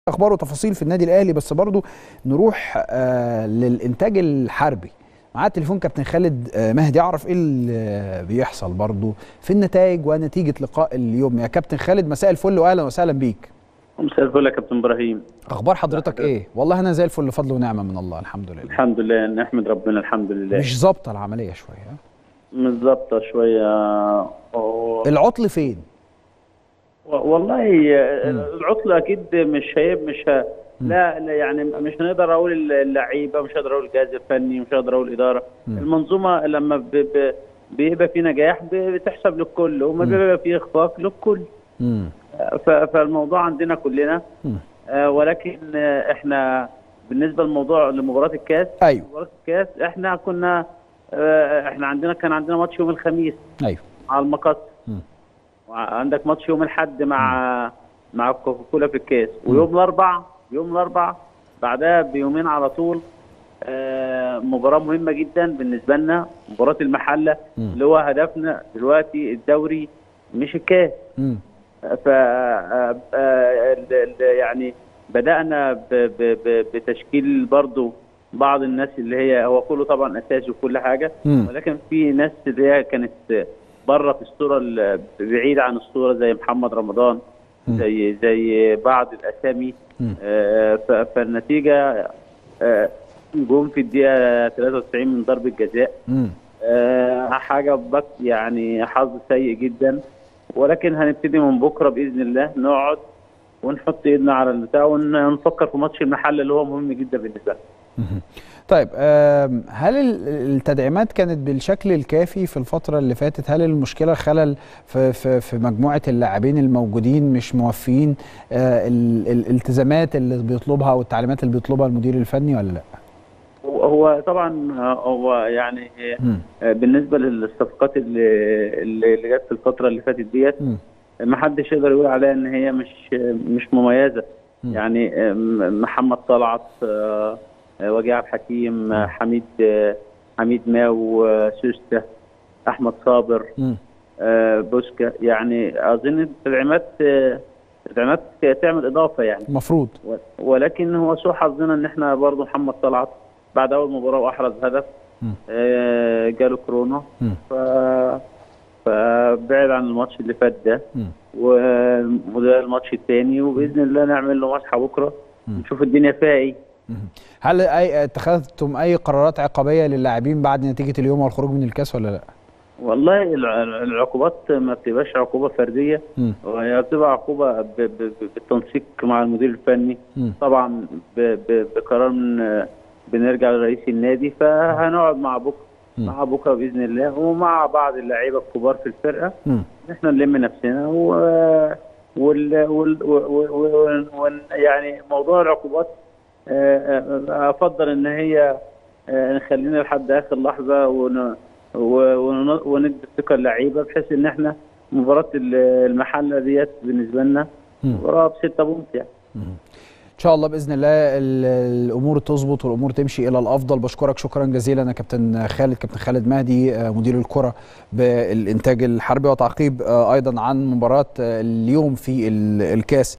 اخبار وتفاصيل في النادي الاهلي بس برضو نروح آه للانتاج الحربي معاه التليفون كابتن خالد آه مهدي اعرف ايه اللي بيحصل برضو في النتائج ونتيجه لقاء اليوم يا كابتن خالد مساء الفل واهلا وسهلا بيك مساء الفل يا كابتن ابراهيم اخبار حضرتك ايه والله انا زي الفل فضل ونعمه من الله الحمد لله الحمد لله نحمد ربنا الحمد لله مش ظابطه العمليه شويه ها؟ مش ظابطه شويه أوه. العطل فين و- والله العطل اكيد مش هي مش ه... لا لا يعني مش هنقدر اقول اللعيبه مش هقدر اقول الجهاز الفني مش هقدر اقول الاداره المنظومه لما ب... ب... بيبقى في نجاح ب- بتحسب للكل وما بيبقى في اخفاق للكل امم ف... فالموضوع عندنا كلنا مم. آه، ولكن آه، احنا بالنسبه للموضوع لمباراه الكاس ايوه مباراه الكاس احنا كنا آه، احنا عندنا كان عندنا ماتش يوم الخميس ايوه على المقص مم. وعندك ماتش يوم الاحد مع مع كوكاكولا في الكاس ويوم الاربع يوم الاربع بعدها بيومين على طول آه، مباراه مهمه جدا بالنسبه لنا مباراه المحله مم. اللي هو هدفنا دلوقتي الدوري مش الكاس امم ف آه، آه، ال- ال- يعني بدأنا ب- ب- ب- بتشكيل برضو بعض الناس اللي هي هو كله طبعا اساسي وكل حاجه مم. ولكن في ناس اللي هي كانت بره في الصوره ال- بعيده عن الصوره زي محمد رمضان مم. زي زي بعض الاسامي مم. آه، ف- فالنتيجه آه، جون في الدقيقه 93 من ضربه جزاء امم آه، حاجه بك يعني حظ سيء جدا ولكن هنبتدي من بكره باذن الله نقعد ونحط ايدنا على البتاع ونفكر في ماتش المحل اللي هو مهم جدا بالنسبه لنا. مهم. طيب آم، هل ال- التدعيمات كانت بالشكل الكافي في الفترة اللي فاتت؟ هل المشكلة خلل في في في مجموعة اللاعبين الموجودين مش موفيين آه، ال- ال- الالتزامات اللي بيطلبها والتعليمات اللي بيطلبها المدير الفني ولا لا؟ هو- هو طبعا آه، هو يعني مم. آه، بالنسبه للصفقات اللي اللي اللي جت في الفتره اللي فاتت ديت مم. ما حدش يقدر يقول عليها ان هي مش مش مميزه مم. يعني آه، م- محمد طلعت آه، آه، وجيه عبد الحكيم آه، حميد آه، حميد ماو آه، سوسته احمد صابر مم. آه، بوسكا يعني اظن التدعيمات آه، التدعيمات تعمل اضافه يعني المفروض و- ولكن هو سوء حظنا ان احنا برضه محمد طلعت بعد اول مباراه واحرز هدف مم. آه، جاله كورونا مم. ف فبعد عن الماتش اللي فات ده مم. و- وده الماتش الثاني وباذن الله نعمل له مسحه بكره مم. نشوف الدنيا فيها ايه مم. هل أي اتخذتم أي قرارات عقابية للاعبين بعد نتيجة اليوم والخروج من الكاس ولا لا؟ والله الع- العقوبات ما بتبقاش عقوبه فرديه مم. وهي بتبقى عقوبه ب- ب- ب- بالتنسيق مع المدير الفني مم. طبعا ب- ب- بقرار من بنرجع لرئيس النادي فهنقعد مع بكره مم. مع بكره باذن الله ومع بعض اللعيبه الكبار في الفرقه مم. احنا نلم نفسنا و وال... وال... وال... وال... وال... يعني موضوع العقوبات آه، آه، افضل ان هي آه، نخلينا لحد اخر لحظه ون... و- ون... وندي الثقه اللعيبه بحيث ان احنا مباراه ال- المحله ديت بالنسبه لنا مم. مباراه بسته بونت يعني ان شاء الله باذن الله ال- الامور تظبط والامور تمشي الى الافضل بشكرك شكرا جزيلا يا كابتن خالد كابتن خالد مهدي آه، مدير الكره بالانتاج الحربي وتعقيب آه، ايضا عن مباراه آه، اليوم في ال- الكاس